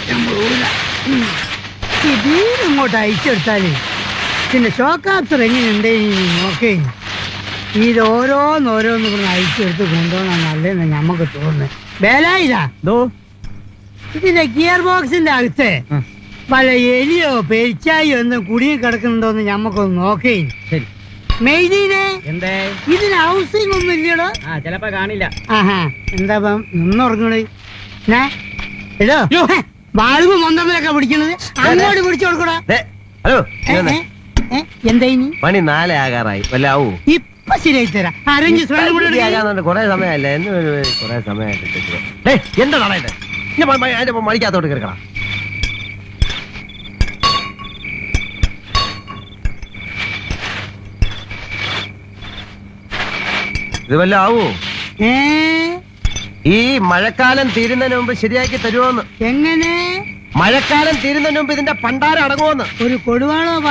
ഇതിങ്ങോട്ട് അയച്ചെടുത്താലേ പിന്നെ ഷോക്കാപ്സർ എങ്ങനെയുണ്ട് നോക്കേ ഇത് ഓരോന്നോരോന്ന് ഇവിടെ അയച്ചെടുത്ത് കൊണ്ടുപോകണം നല്ലതെന്ന് നമുക്ക് തോന്നുന്നു ബേലായിതാ ദോ ഇതിന്റെ ഗിയർ ബോക്സിന്റെ അകത്ത് പല എലിയോ പെരിച്ചായോ ഒന്നും കുടുങ്ങി കിടക്കുന്നുണ്ടോന്ന് ഞമ്മക്കൊന്ന് നോക്കേ ശരി മെയ്തീനെ എന്തേ ഇതിന് ഹൗസിംഗ് ഒന്നും ഇല്ലടോ ആ ചിലപ്പോ കാണില്ല ആഹാ എന്താ ഇപ്പം നിന്നുറങ്ങണേ ഞാ എടോ വാൾവ് മൊന്തമ്മലൊക്കെ പിടിക്കണത് അങ്ങോട്ട് പിടിച്ചു കൊടുക്കടാ ദേ, ഹലോ ഏ, ഏ, ഏ, എന്താ ഇനി മണി നാലേ ആകാറായി വല്ല ആവൂ ഇപ്പൊ ശരിയായി തരാം അരഞ്ച് സ്വയം കൂടെ എടുക്ക്. ആകാന്നുണ്ട് കൊറേ സമയമല്ല എന്ന് കൊറേ സമയമായിട്ട് എന്താണ് ഇത് ഇനി മ- മ- അതിന്റെ മണിക്കകത്തോട്ട് കിടക്കണം ഇത് വല്ല ആവൂ ഏ ഈ മഴക്കാലം തീരുന്നതിന് മുമ്പ് ശരിയാക്കി തരുമോന്ന് എങ്ങനെ മഴക്കാലം തീരുന്നതിന് മുമ്പ് ഇതിന്റെ പണ്ടാരം അടങ്ങുമെന്ന് ഒരു കൊടുവാളോ